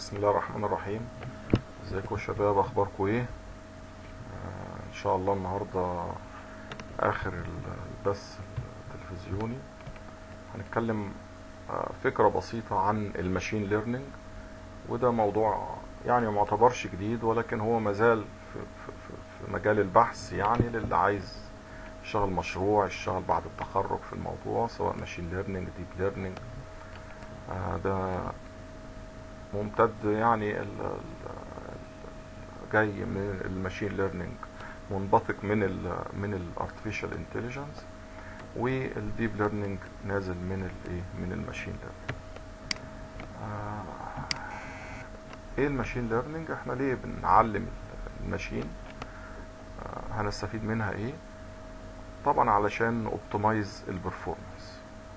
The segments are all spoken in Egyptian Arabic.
بسم الله الرحمن الرحيم ازيكم يا شباب اخباركم ايه آه ان شاء الله النهارده اخر البث التلفزيوني هنتكلم آه فكره بسيطه عن الماشين ليرنينج وده موضوع يعني ما يعتبرش جديد ولكن هو مازال في, في, في, في مجال البحث يعني للي عايز يشتغل مشروع يشتغل بعد التخرج في الموضوع سواء ماشين ليرنينج ديب ليرنينج آه ده ممتد يعني ال ال جاي من الماشين ليرنينج منبثق من ال من الارتفيشال انتليجنس والديب ليرنينج نازل من الايه من الماشين ليرنينج آه ايه الماشين ليرنينج احنا ليه بنعلم الماشين آه هنستفيد منها ايه طبعا علشان اوبتمايز البرفورمانس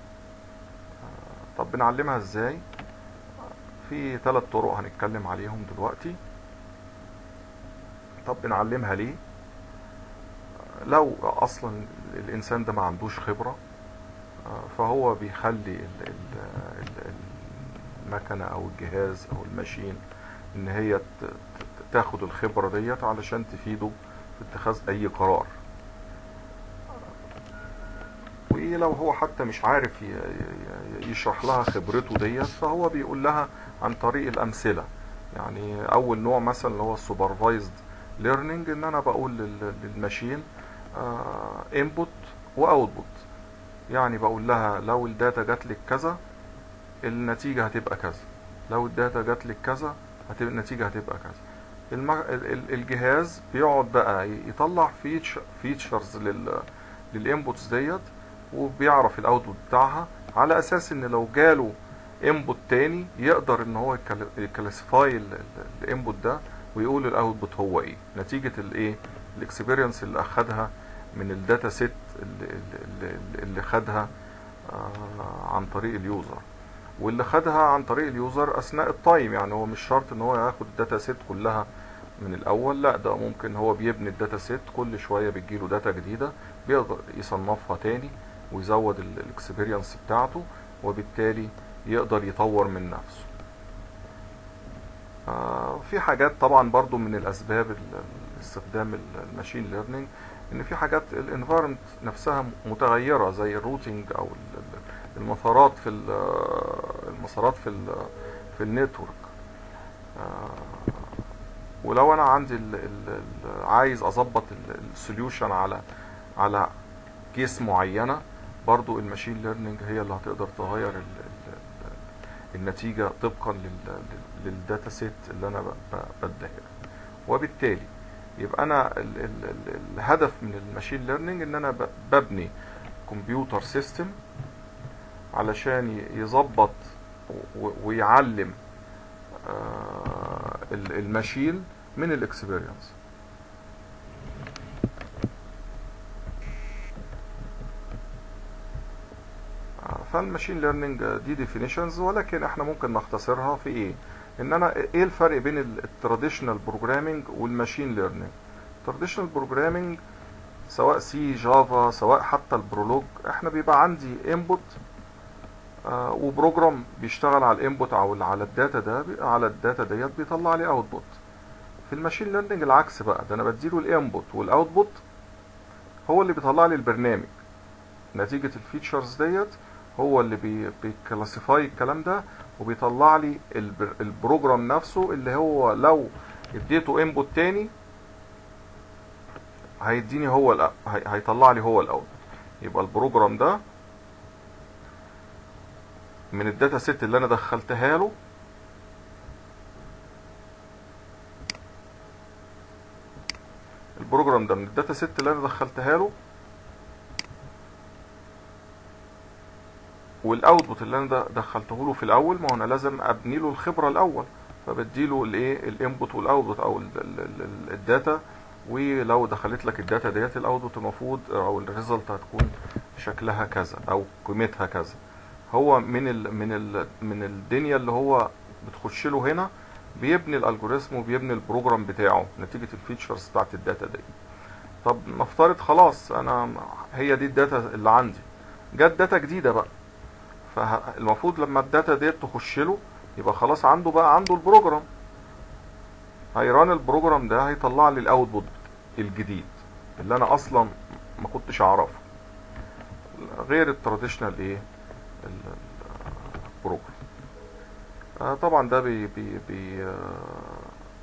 آه طب بنعلمها ازاي في ثلاث طرق هنتكلم عليهم دلوقتي طب بنعلمها ليه لو اصلا الانسان ده ما عندوش خبرة فهو بيخلي المكنة او الجهاز او الماشين ان هي تاخد الخبرة ديت علشان تفيده في اتخاذ اي قرار وايه لو هو حتى مش عارف يشرح لها خبرته ديت فهو بيقول لها عن طريق الامثله يعني اول نوع مثلا اللي هو السوبرفايزد ليرنينج ان انا بقول للماشين انبوت واوتبوت يعني بقول لها لو الداتا جات لك كذا النتيجه هتبقى كذا لو الداتا جات لك كذا هتبقى النتيجه هتبقى كذا المج... الجهاز بيقعد بقى يطلع فيتش... فيتشرز لل... للانبوتس ديت وبيعرف الاوتبوت بتاعها على اساس ان لو جاله انبوت تاني يقدر ان هو يكلاسيفاي الانبوت ده ويقول الاوتبوت هو ايه نتيجة الايه الاكسبيرينس اللي اخدها من الداتا سيت اللي, اللي, اللي خدها آه عن طريق اليوزر واللي خدها عن طريق اليوزر اثناء التايم يعني هو مش شرط ان هو ياخد الداتا سيت كلها من الاول لا ده ممكن هو بيبني الداتا سيت كل شويه بتجيله داتا جديده بيقدر يصنفها تاني ويزود الاكسبيرينس بتاعته وبالتالي يقدر يطور من نفسه آه في حاجات طبعا برضو من الاسباب استخدام الماشين ليرنينج ان في حاجات الانفايرمنت نفسها متغيره زي الروتينج او المسارات في المسارات في ال في النتورك آه ولو انا عندي ال ال عايز اظبط السوليوشن على على كيس معينه برضو الماشين ليرنينج هي اللي هتقدر تغير ال ال النتيجة طبقا للداتا سيت اللي انا بديها وبالتالي يبقى انا ال ال ال الهدف من الماشين ليرنينج ان انا ببني كمبيوتر سيستم علشان يظبط ويعلم الماشين من الاكسبيرينس فالماشين ليرنينج دي ديفينيشنز ولكن احنا ممكن نختصرها في ايه ان انا ايه الفرق بين التراديشنال بروجرامينج والماشين ليرنينج التراديشنال بروجرامينج سواء سي جافا سواء حتى البرولوج احنا بيبقى عندي انبوت آه وبروجرام بيشتغل على الانبوت او على الداتا ده على الداتا ديت بيطلع لي اوتبوت في الماشين ليرنينج العكس بقى ده انا بديله الانبوت والاوتبوت هو اللي بيطلع لي البرنامج نتيجة الفيتشرز ديت هو اللي بي بيكلاسيفاي الكلام ده وبيطلع لي البروجرام نفسه اللي هو لو اديته انبوت تاني هيديني هو هيطلع لي هو الاوتبوت يبقى البروجرام ده من الداتا سيت اللي انا دخلتها له البروجرام ده من الداتا سيت اللي انا دخلتها له والاوتبوت اللي انا دخلته له في الاول ما هو انا لازم ابني له الخبره الاول فبديله الايه الانبوت والاوتبوت او الداتا ولو دخلت لك الداتا ديت الاوتبوت المفروض او الريزلت هتكون شكلها كذا او قيمتها كذا هو من ال من ال من الدنيا اللي هو بتخش له هنا بيبني الالجوريزم وبيبني البروجرام بتاعه نتيجه الفيتشرز بتاعت الداتا دي طب نفترض خلاص انا هي دي الداتا اللي عندي جت داتا جديده بقى فالمفروض لما الداتا ديت تخش له يبقى خلاص عنده بقى عنده البروجرام هيران البروجرام ده هيطلع لي الاوتبوت الجديد اللي انا اصلا ما كنتش اعرفه غير التراديشنال ايه البروجرام آه طبعا ده بي بي بي آه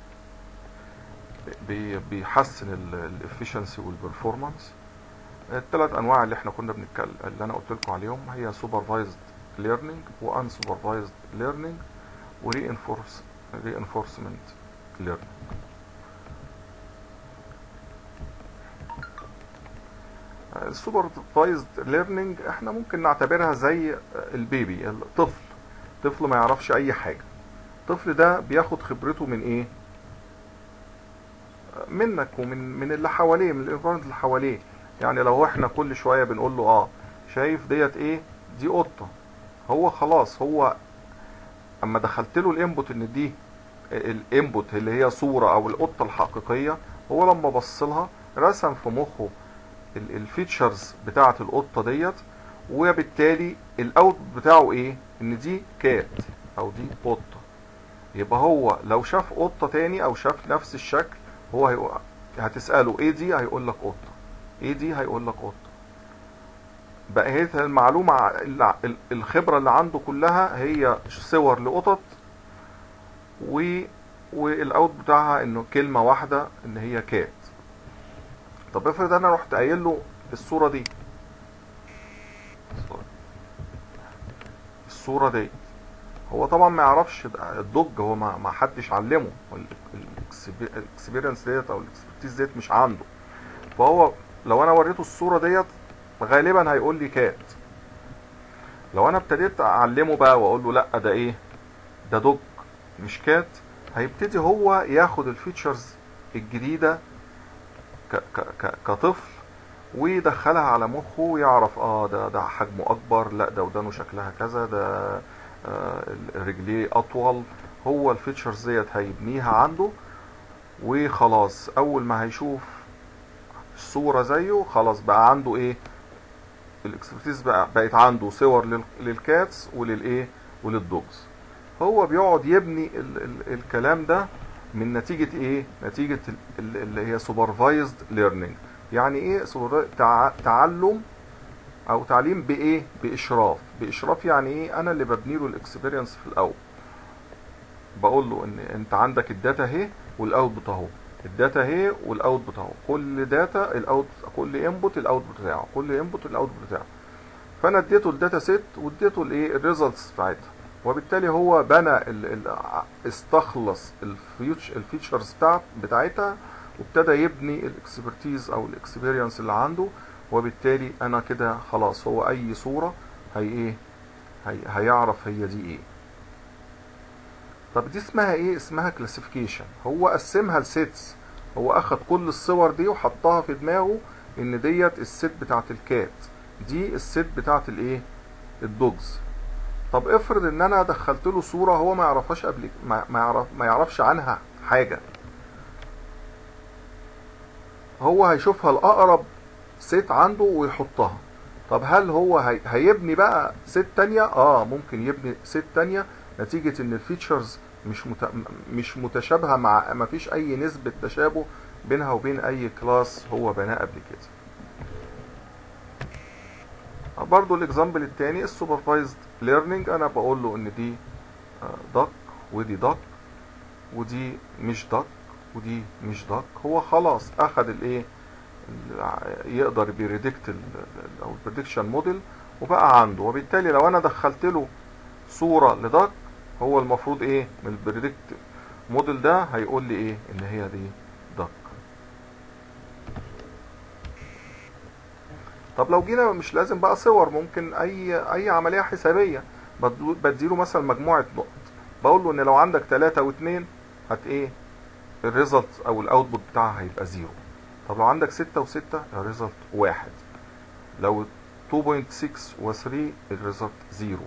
بي بيحسن الافشنسي والبرفورمانس الثلاث انواع اللي احنا كنا بنتكلم اللي انا قلت لكم عليهم هي سوبرفايزد ليرنينج وان سوبرفايزد ليرنينج وري انفورس ري انفورسمنت ليرنينج السوبرفايزد ليرنينج احنا ممكن نعتبرها زي البيبي الطفل طفل ما يعرفش اي حاجه الطفل ده بياخد خبرته من ايه منك ومن من اللي حواليه من الانفايرمنت اللي حواليه يعني لو احنا كل شويه بنقول له اه شايف ديت ايه دي قطه هو خلاص هو اما دخلت له الانبوت ان دي الانبوت اللي هي صوره او القطه الحقيقيه هو لما بص لها رسم في مخه الفيتشرز بتاعه القطه ديت وبالتالي الاوت بتاعه ايه ان دي كات او دي قطه يبقى هو لو شاف قطه تاني او شاف نفس الشكل هو هيقول هتساله ايه دي هيقول لك قطه ايه دي هيقول لك قطه بقى هي المعلومه الخبره اللي عنده كلها هي صور لقطط و والاوت بتاعها انه كلمه واحده ان هي كات طب افرض انا رحت قايل له الصوره دي الصوره دي هو طبعا ما يعرفش الضج هو ما, ما حدش علمه الاكسبيرينس ديت او الاكسبرتيز ديت مش عنده فهو لو انا وريته الصوره ديت غالبا هيقول لي كات لو انا ابتديت اعلمه بقى واقول له لا ده ايه ده دوج مش كات هيبتدي هو ياخد الفيتشرز الجديده ك ك ك كطفل ويدخلها على مخه ويعرف اه ده ده حجمه اكبر لا ده ودانه شكلها كذا ده آه رجليه اطول هو الفيتشرز ديت هيبنيها عنده وخلاص اول ما هيشوف الصوره زيه خلاص بقى عنده ايه الاكسبرتيز بقى بقت عنده صور للكاتس وللايه وللدوجز هو بيقعد يبني ال ال الكلام ده من نتيجة ايه نتيجة اللي هي سوبرفايزد ليرنينج يعني ايه تعلم او تعليم بايه باشراف باشراف يعني ايه انا اللي ببني له الاكسبيرينس في الاول بقول له ان انت عندك الداتا اهي والاوتبوت اهو الداتا اهي والاوتبوت اهو كل داتا الاوت كل انبوت الاوتبوت بتاعه كل انبوت الاوتبوت بتاعه فانا اديته الداتا سيت واديته الايه الريزلتس بتاعتها وبالتالي هو بنى ال ال استخلص الفيتشرز بتاع بتاعتها وابتدى يبني الاكسبرتيز او الاكسبيرينس اللي عنده وبالتالي انا كده خلاص هو اي صوره هي ايه هي هيعرف هي دي ايه طب دي اسمها ايه اسمها كلاسيفيكيشن هو قسمها لسيتس هو اخد كل الصور دي وحطها في دماغه ان ديت الست بتاعت الكات دي الست بتاعت الايه الدوجز طب افرض ان انا دخلت له صوره هو ما يعرفهاش قبل ما ما يعرف ما يعرفش عنها حاجه هو هيشوفها الاقرب ست عنده ويحطها طب هل هو هي... هيبني بقى ست تانية اه ممكن يبني ست تانية نتيجة ان الفيتشرز مش مت... مش متشابهة مع ما فيش اي نسبة تشابه بينها وبين اي كلاس هو بناه قبل كده برضو الاكزامبل التاني السوبرفايزد ليرنينج انا بقول له ان دي دك ودي دك ودي مش دك ودي مش دك هو خلاص اخد الايه يقدر بيريدكت او البريدكشن موديل وبقى عنده وبالتالي لو انا دخلت له صوره لدك هو المفروض ايه من البريدكت موديل ده هيقول لي ايه ان هي دي دك طب لو جينا مش لازم بقى صور ممكن اي اي عمليه حسابيه بديله مثلا مجموعه نقط بقول له ان لو عندك 3 و2 هت ايه الريزلت او الاوتبوت بتاعها هيبقى زيرو طب لو عندك 6 و6 الريزلت واحد لو 2.6 و3 الريزلت زيرو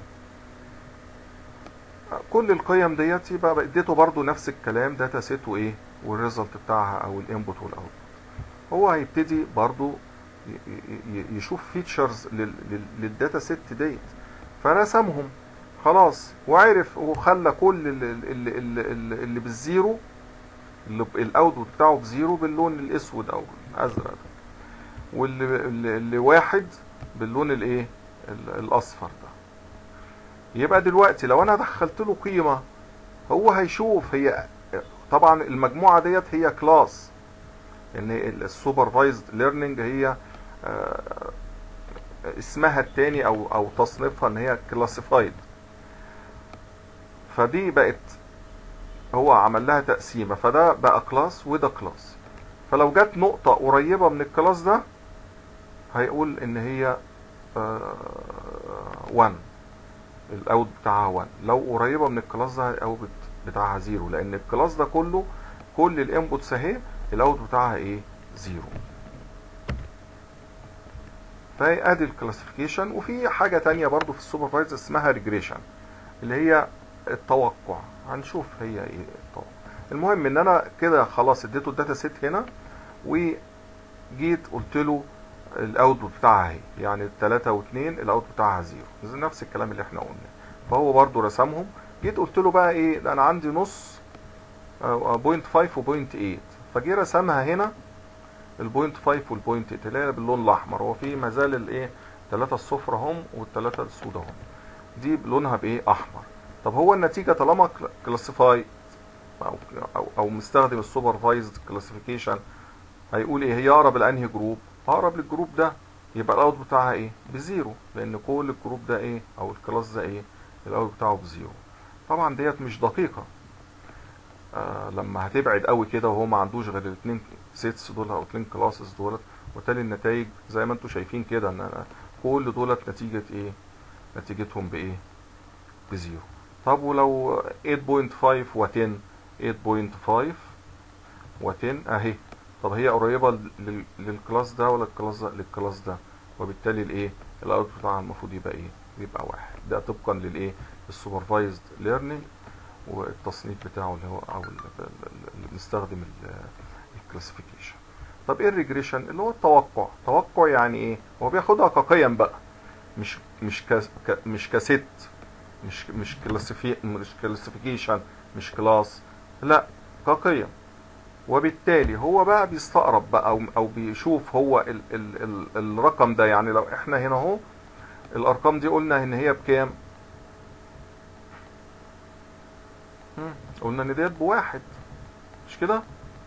كل القيم ديت يبقى اديته برضو نفس الكلام داتا سيت وايه والريزلت بتاعها او الانبوت والاوتبوت هو هيبتدي برضو يشوف فيتشرز للداتا سيت ديت فرسمهم خلاص وعرف وخلى كل اللي, اللي, اللي, اللي بالزيرو اللي الاوتبوت بتاعه بزيرو باللون الاسود او الازرق ده واللي اللي, اللي واحد باللون الايه ال- الاصفر ده يبقى دلوقتي لو انا دخلت له قيمه هو هيشوف هي طبعا المجموعه ديت هي كلاس ان السوبرفايزد ليرنينج هي آه، اسمها التاني او او تصنيفها ان هي كلاسيفايد فدي بقت هو عمل لها تقسيمه فده بقى كلاس وده كلاس فلو جت نقطه قريبه من الكلاس ده هيقول ان هي 1 الاوت بتاعها 1 لو قريبه من الكلاس ده الاوت بتاعها 0 لان الكلاس ده كله كل الانبوتس اهي الاوت بتاعها ايه 0 فهي ادي الكلاسيفيكيشن وفي حاجه تانية برضو في السوبرفايزر اسمها ريجريشن اللي هي التوقع هنشوف هي ايه التوقع المهم ان انا كده خلاص اديته الداتا سيت هنا وجيت قلت له الاوتبوت بتاعها اهي يعني 3 و2 الاوتبوت بتاعها 0 نفس الكلام اللي احنا قلناه فهو برضو رسمهم جيت قلت له بقى ايه ده انا عندي نص بوينت 5 وبوينت 8 فجي رسمها هنا البوينت 5 والبوينت 8 اللي هي باللون الاحمر هو في ما زال الايه ثلاثة الصفر هم والثلاثة السود هم دي لونها بايه احمر طب هو النتيجه طالما كلاسيفاي او او, أو مستخدم السوبرفايزد كلاسيفيكيشن هيقول ايه هي اقرب لانهي جروب اقرب للجروب ده يبقى الاوت بتاعها ايه بزيرو لان كل الجروب ده ايه او الكلاس ده ايه الاوت بتاعه بزيرو طبعا ديت مش دقيقه آه لما هتبعد قوي كده وهو ما عندوش غير الاثنين سيتس دول او اثنين كلاسز دولت وبالتالي النتائج زي ما انتم شايفين كده ان أنا كل دولت نتيجه ايه نتيجتهم بايه بزيرو طب ولو 8.5 و10 8.5 و10 اهي طب هي قريبه لل- للكلاس ده ولا الكلاس ده للكلاس ده وبالتالي الايه الاوت بتاعها المفروض يبقى ايه يبقى واحد ده طبقا للايه السوبرفايزد ليرنينج والتصنيف بتاعه اللي هو او ال- ال- ال- اللي بنستخدم الكلاسيفيكيشن طب ايه الريجريشن اللي هو التوقع توقع يعني ايه هو بياخدها كقيم بقى مش مش كاس ك مش كست مش مش كلاسيفي مش كلاسيفيكيشن مش كلاس لا كقيم وبالتالي هو بقى بيستقرب بقى او او بيشوف هو ال ال ال الرقم ده يعني لو احنا هنا اهو الارقام دي قلنا ان هي بكام مم، قلنا ان ديت بواحد مش كده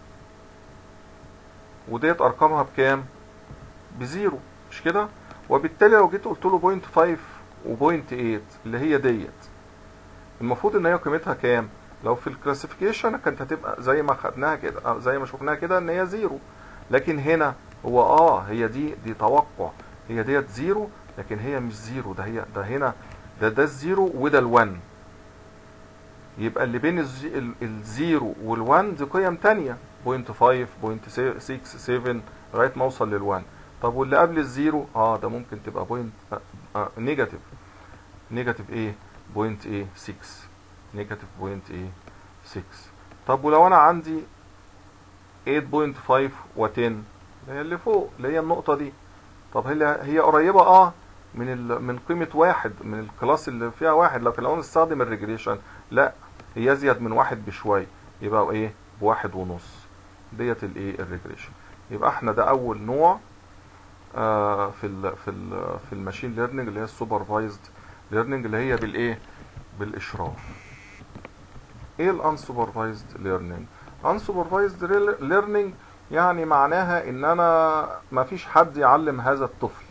وديت ارقامها بكام بزيرو مش كده وبالتالي لو جيت قلت له بوينت 5 وبوينت 8 اللي هي ديت المفروض ان هي قيمتها كام لو في الكلاسيفيكيشن كانت هتبقى زي ما خدناها كده أو زي ما شفناها كده ان هي زيرو لكن هنا هو اه هي دي دي توقع هي ديت زيرو لكن هي مش زيرو ده هي ده هنا ده ده الزيرو وده الون يبقى اللي بين الزي ال- الزيرو والوان دي قيم تانية بوينت 5 بوينت 6 7 لغايه ما اوصل للوان طب واللي قبل الزيرو اه ده ممكن تبقى بوينت آه نيجاتيف نيجاتيف ايه بوينت ايه 6 نيجاتيف بوينت ايه 6 طب ولو انا عندي 8.5 و10 اللي هي اللي فوق اللي هي النقطة دي طب هي هي قريبة اه من ال من قيمة واحد من الكلاس اللي فيها واحد لكن لو نستخدم الريجريشن لا هي ازيد من واحد بشوية يبقى ايه بواحد ونص ديت الايه الريجريشن يبقى احنا ده اول نوع آه في ال في ال في الماشين ليرنينج اللي هي السوبرفايزد ليرنينج اللي هي بالايه بالاشراف ايه الانسوبرفايزد ليرنينج unsupervised learning يعني معناها ان انا ما فيش حد يعلم هذا الطفل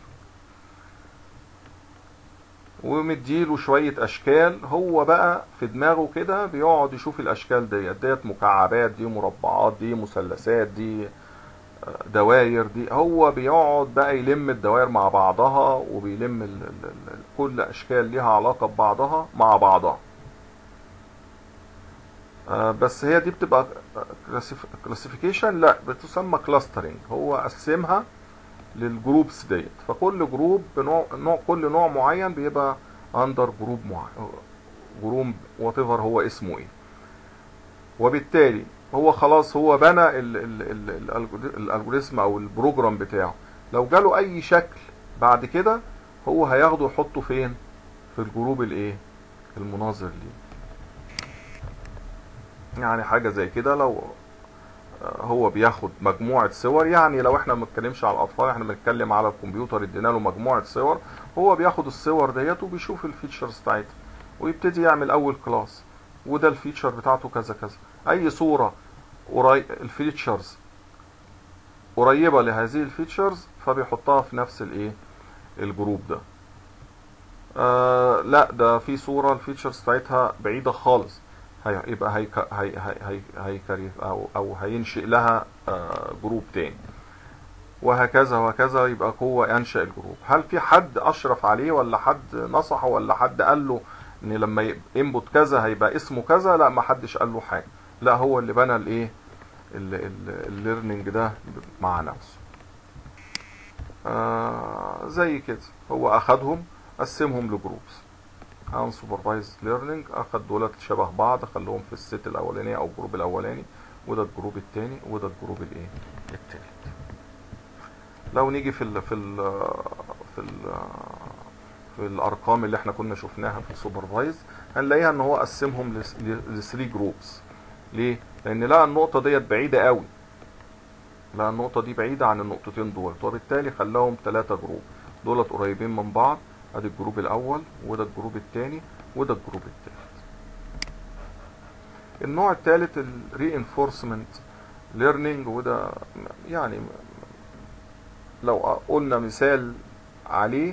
ومديله شوية اشكال هو بقى في دماغه كده بيقعد يشوف الاشكال ديت ديت مكعبات دي مربعات دي مثلثات دي دواير دي هو بيقعد بقى يلم الدوائر مع بعضها وبيلم ال ال ال كل اشكال ليها علاقة ببعضها مع بعضها آه بس هي دي بتبقى كلاسيفيكيشن لا بتسمى كلاسترنج هو قسمها للجروبس ديت فكل جروب بنوع نوع كل نوع معين بيبقى اندر جروب معين جروب وات ايفر هو اسمه ايه وبالتالي هو خلاص هو بنى الالجوريزم او البروجرام بتاعه لو جاله اي شكل بعد كده هو هياخده يحطه فين في الجروب الايه المناظر ليه يعني حاجة زي كده لو هو بياخد مجموعة صور يعني لو احنا ما بنتكلمش على الاطفال احنا بنتكلم على الكمبيوتر ادينا له مجموعة صور هو بياخد الصور ديت وبيشوف الفيتشرز بتاعتها ويبتدي يعمل اول كلاس وده الفيتشر بتاعته كذا كذا اي صورة قري... الفيتشرز قريبة لهذه الفيتشرز فبيحطها في نفس الايه الجروب ده آه لا ده في صورة الفيتشرز بتاعتها بعيدة خالص هي يبقى هي هي هي هي او او هينشئ لها آه جروب تاني وهكذا وهكذا يبقى هو ينشأ الجروب هل في حد اشرف عليه ولا حد نصحه ولا حد قال له ان لما ينبت كذا هيبقى اسمه كذا لا ما حدش قال له حاجه لا هو اللي بنى الايه الليرنينج ده مع نفسه آه زي كده هو اخدهم قسمهم لجروبس ان سوبرفايز ليرنينج اخد دولت شبه بعض خلوهم في الست الاولانيه او الجروب الاولاني وده الجروب الثاني وده الجروب الايه الثالث لو نيجي في ال في ال في ال في الارقام اللي احنا كنا شفناها في السوبرفايز هنلاقيها ان هو قسمهم ل 3 جروبس ليه لان لقى النقطه ديت بعيده قوي لقى النقطه دي بعيده عن النقطتين دول وبالتالي خلاهم ثلاثه جروب دولت قريبين من بعض ادي الجروب الاول وده الجروب الثاني وده الجروب الثالث النوع الثالث الرينفورسمنت ليرنينج وده يعني لو قلنا مثال عليه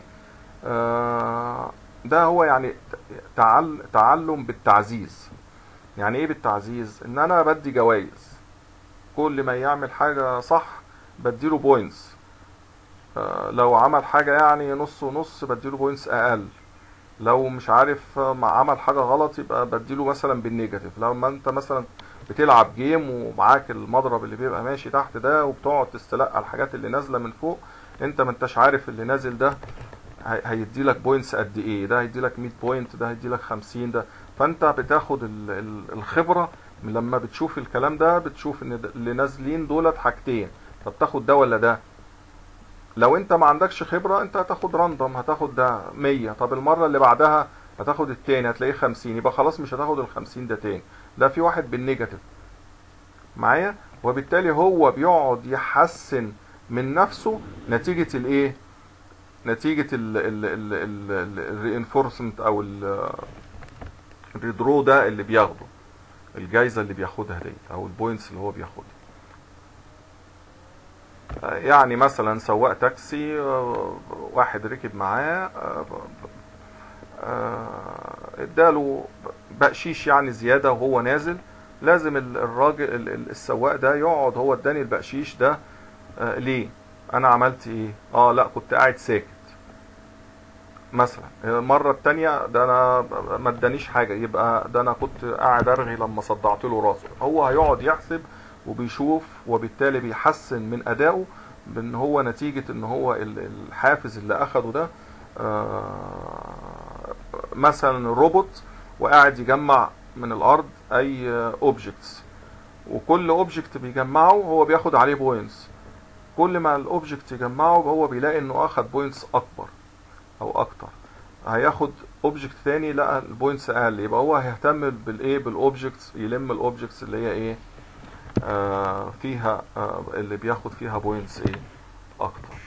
ده هو يعني تعلم بالتعزيز يعني ايه بالتعزيز ان انا بدي جوائز كل ما يعمل حاجة صح بديله بوينتس لو عمل حاجة يعني نص ونص بديله بوينتس اقل لو مش عارف عمل حاجة غلط يبقى بديله مثلا بالنيجاتيف لو ما انت مثلا بتلعب جيم ومعاك المضرب اللي بيبقى ماشي تحت ده وبتقعد تستلقى الحاجات اللي نازلة من فوق انت ما انتش عارف اللي نازل ده هيدي لك بوينتس قد ايه ده هيدي لك 100 بوينت ده هيدي لك 50 ده فانت بتاخد الخبرة لما بتشوف الكلام ده بتشوف ان اللي نازلين دولت حاجتين طب تاخد ده ولا ده لو انت ما عندكش خبرة انت هتاخد راندوم هتاخد ده 100 طب المرة اللي بعدها هتاخد التاني هتلاقيه 50 يبقى خلاص مش هتاخد ال 50 ده تاني ده في واحد بالنيجاتيف معايا وبالتالي هو بيقعد يحسن من نفسه نتيجة الايه نتيجة الرينفورسمنت او الريدرو ده اللي بياخده الجايزة اللي بياخدها ديت او البوينتس اللي هو بياخدها يعني مثلا سواق تاكسي واحد ركب معاه اداله بقشيش يعني زيادة وهو نازل لازم الراجل السواق ده يقعد هو اداني البقشيش ده ليه انا عملت ايه اه لا كنت قاعد ساكت مثلا المره التانية ده انا ما ادانيش حاجه يبقى ده انا كنت قاعد ارغي لما صدعت له راسه هو هيقعد يحسب وبيشوف وبالتالي بيحسن من ادائه بان هو نتيجه ان هو الحافز اللي اخده ده مثلا روبوت وقاعد يجمع من الارض اي اوبجكتس وكل اوبجكت بيجمعه هو بياخد عليه بوينتس كل ما الاوبجكت يجمعه هو بيلاقي انه اخد بوينتس اكبر او اكتر هياخد اوبجكت تاني لقى البوينتس اقل يبقى هو هيهتم بالايه بالاوبجكتس يلم الاوبجكتس اللي هي ايه آه فيها آه اللي بياخد فيها بوينتس ايه اكتر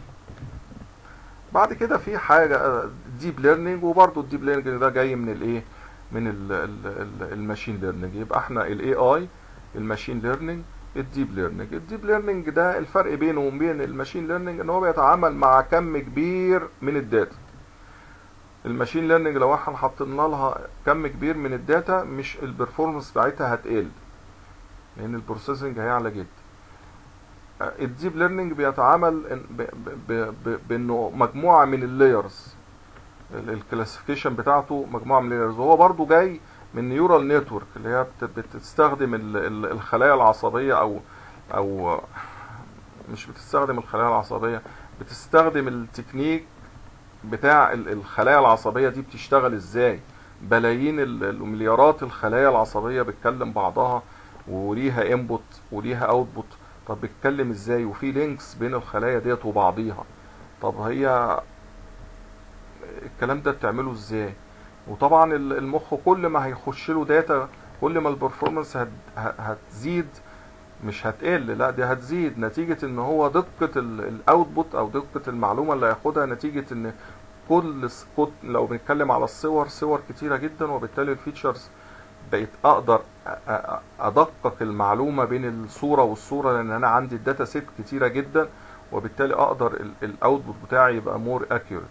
بعد كده في حاجه ديب ليرنينج وبرده الديب ليرنينج ده جاي من الايه من الماشين ليرنينج يبقى احنا الاي اي الماشين ليرنينج الديب ليرنينج الديب ليرنينج ده الفرق بينه وبين الماشين ليرنينج ان هو بيتعامل مع كم كبير من الداتا الماشين ليرنينج لو احنا حطينا لها كم كبير من الداتا مش البرفورمانس بتاعتها هتقل لان البروسيسنج هيعلى جدا الديب ليرنينج بيتعامل بانه مجموعه من اللايرز الكلاسيفيكيشن بتاعته مجموعه من اللايرز وهو برضو جاي من نيورال نتورك اللي هي بتستخدم الخلايا العصبيه او او مش بتستخدم الخلايا العصبيه بتستخدم التكنيك بتاع الخلايا العصبيه دي بتشتغل ازاي بلايين المليارات الخلايا العصبيه بتكلم بعضها وليها انبوت وليها اوتبوت طب بتتكلم ازاي وفي لينكس بين الخلايا ديت وبعضيها طب هي الكلام ده بتعمله ازاي وطبعا ال- المخ كل ما هيخش له داتا كل ما البرفورمانس هت- ه- هتزيد مش هتقل لا دي هتزيد نتيجة ان هو دقة الاوتبوت او دقة المعلومة اللي هياخدها نتيجة ان كل س- كل- لو بنتكلم على الصور صور كتيرة جدا وبالتالي الفيتشرز بقيت اقدر أ- أ- ادقق المعلومة بين الصورة والصورة لان انا عندي الداتا سيت كتيرة جدا وبالتالي اقدر الاوتبوت بتاعي يبقى مور اكيوريت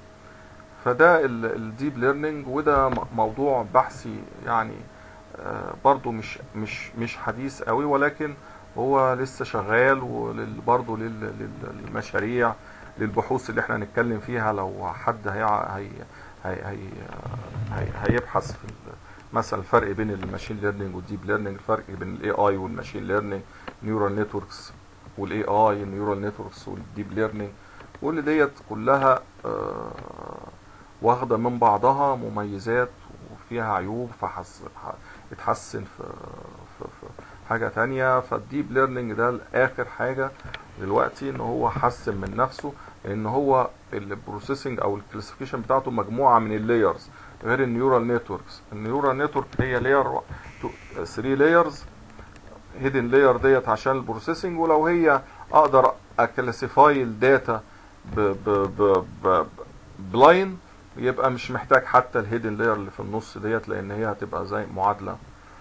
فده الديب ليرنينج وده م- موضوع بحثي يعني آه، برضو مش مش مش حديث قوي ولكن هو لسه شغال وبرضه للمشاريع للبحوث اللي احنا هنتكلم فيها لو حد هي هي هي هي هي هيبحث في ال- مثلا الفرق بين الماشين ليرنينج والديب ليرنينج الفرق بين الاي اي والماشين ليرنينج نيورال نتوركس والاي اي النيورال نتوركس والديب ليرنينج كل ديت كلها آه، واخده من بعضها مميزات وفيها عيوب فحس اتحسن في, في, في حاجه تانية فالديب ليرنينج ده اخر حاجه دلوقتي ان هو حسن من نفسه لان هو البروسيسنج او الكلاسيفيكيشن بتاعته مجموعه من اللايرز غير النيورال نتوركس النيورال نتورك هي لاير 3 لايرز هيدن لاير ديت عشان البروسيسنج ولو هي اقدر اكلاسيفاي الداتا ب ب ب ب بلاين يبقى مش محتاج حتى الهيدن لاير اللي في النص ديت لان هي هتبقى زي معادله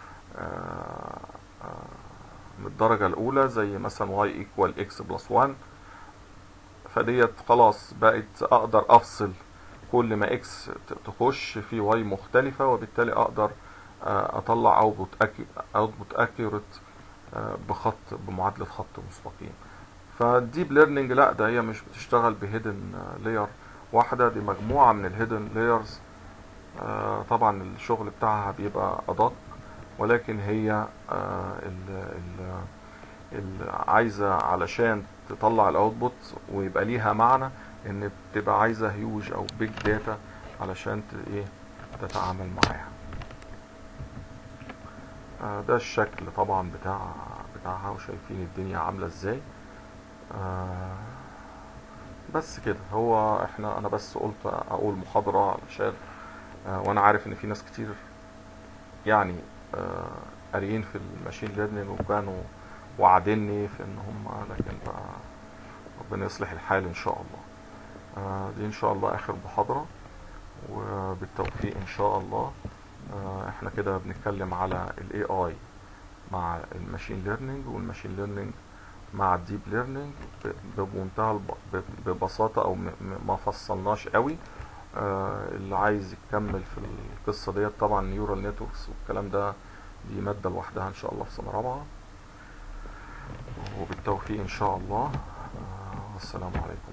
آه، آه، من الدرجه الاولى زي مثلا y ايكوال x بلس 1 فديت خلاص بقت اقدر افصل كل ما x ت- تخش في y مختلفه وبالتالي اقدر آه، اطلع اوتبوت اوتبوت اكيوريت بخط بمعادله خط مستقيم فالديب ليرنينج لا ده هي مش بتشتغل بهيدن لاير واحده دي مجموعه من الهيدن لايرز طبعا الشغل بتاعها بيبقى ادق ولكن هي آه، ال ال ال عايزه علشان تطلع الاوتبوت ويبقى ليها معنى ان بتبقى عايزه هيوج او بيج داتا علشان ت- ايه تتعامل معاها آه، ده الشكل طبعا بتاع بتاعها وشايفين الدنيا عامله ازاي آه، بس كده هو احنا انا بس قلت اقول محاضره علشان آه، وانا عارف ان في ناس كتير يعني آه، قاريين في الماشين ليرنينج وكانوا وعدني في ان هم لكن بقى ربنا يصلح الحال ان شاء الله آه، دي ان شاء الله اخر محاضرة وبالتوفيق ان شاء الله آه، احنا كده بنتكلم على الاي اي مع الماشين ليرنينج والماشين ليرنينج مع الديب ليرنينج ب- بمنتهى الب- ب- ببساطة او م- م- ما فصلناش قوي آه، اللي عايز يكمل في القصة ديت طبعا نيورال نتوركس والكلام ده دي مادة لوحدها ان شاء الله في سنة رابعة وبالتوفيق ان شاء الله آه، والسلام عليكم